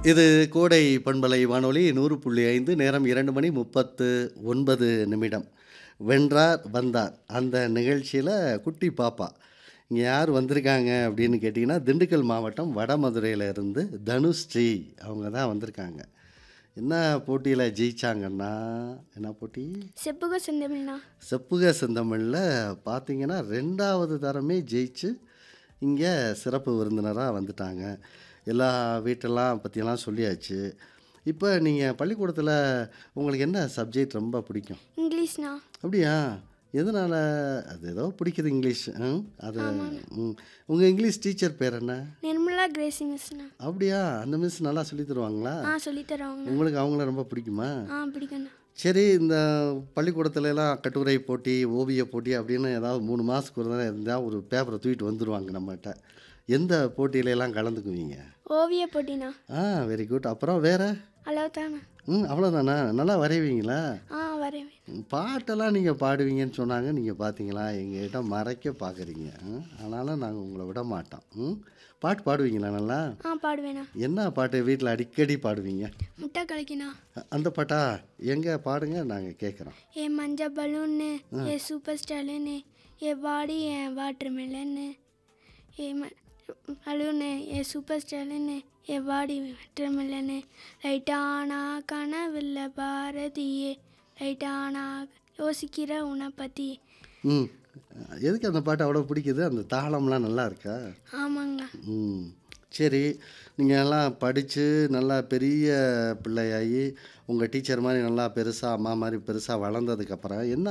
இது கோடை பண்பலை வானொலி நூறு புள்ளி ஐந்து நேரம் இரண்டு மணி முப்பத்து ஒன்பது நிமிடம் வென்றார் வந்தார் அந்த நிகழ்ச்சியில் குட்டி பாப்பா இங்கே யார் வந்திருக்காங்க அப்படின்னு கேட்டிங்கன்னா திண்டுக்கல் மாவட்டம் வடமதுரையில் இருந்து தனுஸ்ரீ அவங்க தான் வந்திருக்காங்க என்ன போட்டியில் ஜெயிச்சாங்கன்னா என்ன போட்டி செப்புக செந்தமிழ்னா செப்புக செந்தமிழில் பார்த்தீங்கன்னா ரெண்டாவது தரமே ஜெயிச்சு இங்கே சிறப்பு விருந்தினராக வந்துட்டாங்க எல்லா வீட்டெல்லாம் பற்றியெல்லாம் சொல்லியாச்சு இப்போ நீங்கள் பள்ளிக்கூடத்தில் உங்களுக்கு என்ன சப்ஜெக்ட் ரொம்ப பிடிக்கும் இங்கிலீஷ்னா அப்படியா எதனால் அது ஏதோ பிடிக்குது இங்கிலீஷ் ம் அது ம் உங்கள் இங்கிலீஷ் டீச்சர் பேர் என்ன நிர்மலா கிரேசி மிஸ்னா அப்படியா அந்த மிஸ் நல்லா சொல்லி தருவாங்களா ஆ சொல்லி தருவாங்கண்ணா உங்களுக்கு அவங்கள ரொம்ப பிடிக்குமா ஆ பிடிக்கண்ணா சரி இந்த பள்ளிக்கூடத்துல எல்லாம் கட்டுரை போட்டி ஓவிய போட்டி அப்படின்னு ஏதாவது மூணு மாதத்துக்கு ஒரு தடவை இருந்தால் ஒரு பேப்பரை தூக்கிட்டு வந்துடுவாங்க நம்மகிட்ட எந்த போட்டியில எல்லாம் கலந்துக்குவீங்க ஓவிய போட்டினா ஆ வெரி குட் அப்புறம் வேற அளவு தானே ம் அவ்வளோதானா நல்லா வரைவீங்களா ஆ வரைவேன் ம், பாட்டெல்லாம் நீங்கள் பாடுவீங்கன்னு சொன்னாங்க நீங்கள் பார்த்தீங்களா எங்ககிட்ட மறைக்க பார்க்குறீங்க ஆனாலும் நாங்கள் உங்களை விட மாட்டோம் ம் பாட்டு பாடுவீங்களா நல்லா ஆ பாடுவேண்ணா என்ன பாட்டு வீட்டில் அடிக்கடி பாடுவீங்க முட்டை கலக்கினா அ- அந்த பாட்டா எங்கே பாடுங்க நாங்கள் கேட்குறோம் ஏ மஞ்ச பலூன்னு ஏ சூப்பர் ஸ்டாலுன்னு ஏ பாடி ஏன் வாட்டர் மெலன்னு ஏ ம பலூன்னு ஏ சூப்பர் ஸ்டாலுன்னு ஏ பாடி வாட்டர் மெலன்னு லைட்டானா கனவில்ல பாரதியே லைட்டானா யோசிக்கிற உன்னை பற்றி ம் எதுக்கு அந்த பாட்டு அவ்வளோ பிடிக்குது அந்த தாளம்லாம் நல்லா இருக்கா ஆமாங்க ம் சரி நீங்கள் எல்லாம் படித்து நல்லா பெரிய பிள்ளையாகி உங்கள் டீச்சர் மாதிரி நல்லா பெருசாக அம்மா மாதிரி பெருசாக வளர்ந்ததுக்கப்புறம் என்ன